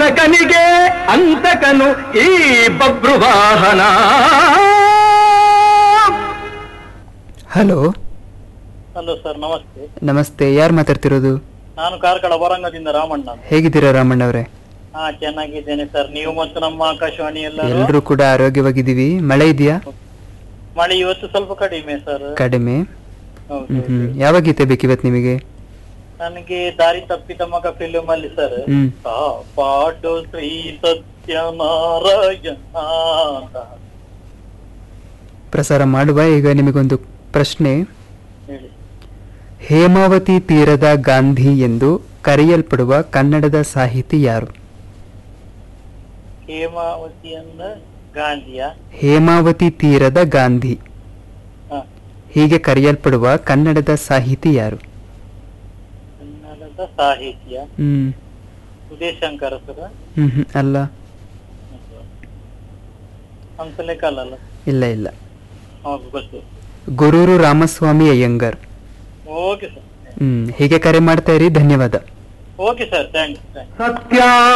ಹಂತಕನಿಗೆ ಅಂತಕನು ಈ Babruvahana hello hello sir ನಮಸ್ತೆ ನಮಸ್ತೆ ಯಾರು ಮಾತಾಡ್ತಿರೋದು ನಾನು ಕಾರ್ಕಳ ಹೊರಂಗದಿಂದ ರಾಮಣ್ಣ ಹೇಗಿದ್ದೀರಾ ರಾಮಣ್ಣ ಅವರೇ ಹಾ ಚೆನ್ನಾಗಿದ್ದೇನೆ ಸರ್ ನೀವು ಮತ್ತು ನಮ್ಮ ಆಕಾಶವಾಣಿ ಎಲ್ಲರೂ ಎಲ್ಲರೂ ಕೂಡ ಆರೋಗ್ಯವಾಗಿದ್ದೀವಿ ಮಳೆ ಇದೆಯಾ ಮಳೆ ಇವತ್ತು ಸ್ವಲ್ಪ ಕಡಿಮೆ ಸರ್ ಕಡಿಮೆ ಹೌದು ಹ್ಮ್ ಹ್ಮ್ ಯಾವ ಗೀತೆ ಬೇಕಿವತ್ತು ನಿಮಗೆ ನನಗೆ ದಾರಿ ತಪ್ಪಿದ ಮಗ ಫಿಲ್ಮ್ ಅಲ್ಲಿ ಸರ್ ಹ್ಮ್ ಪಾಟು ಶ್ರೀ ಸತ್ಯನಾರಾಯಣ ಅಂತ ಪ್ರಸಾರ ಮಾಡುವ ಈಗ ನಿಮಗೊಂದು ಪ್ರಶ್ನೆ ಹೇಳಿ ಹೇಮಾವತಿ ತೀರದ ಗಾಂಧಿ ಎಂದು ಕರೆಯಲ್ಪಡುವ ಕನ್ನಡದ ಸಾಹಿತಿ ಯಾರು ಹೇಮಾವತಿಯಿಂದ ಗಾಂಧಿಯ ಹೇಮಾವತಿ ತೀರದ ಗಾಂಧಿ ಹ, ಹೀಗೆ ಕರೆಯಲ್ಪಡುವ ಕನ್ನಡದ ಸಾಹಿತಿ ಯಾರು ಕನ್ನಡದ ಸಾಹಿತ್ಯ ಹ್ಮ್ ಉದಯಶಂಕರ ಸರ್ ಹ್ಮ್ ಹ್ಮ್ ಅಲ್ಲ ಹಂಸಲೇಖಲ್ ಅಲ್ಲ ಇಲ್ಲ ಇಲ್ಲ ಹೌದು ಗೊತ್ತು Gururu Ramaswamy Iyengar okay sir hmm ಹೀಗೆ ಕರೆ ಮಾಡ್ತಾ ಇರಿ ಧನ್ಯವಾದ ಓಕೆ ಸರ್ ಥ್ಯಾಂಕ್ಸ್ ಥ್ಯಾಂಕ್ಸ್ ಸತ್ಯ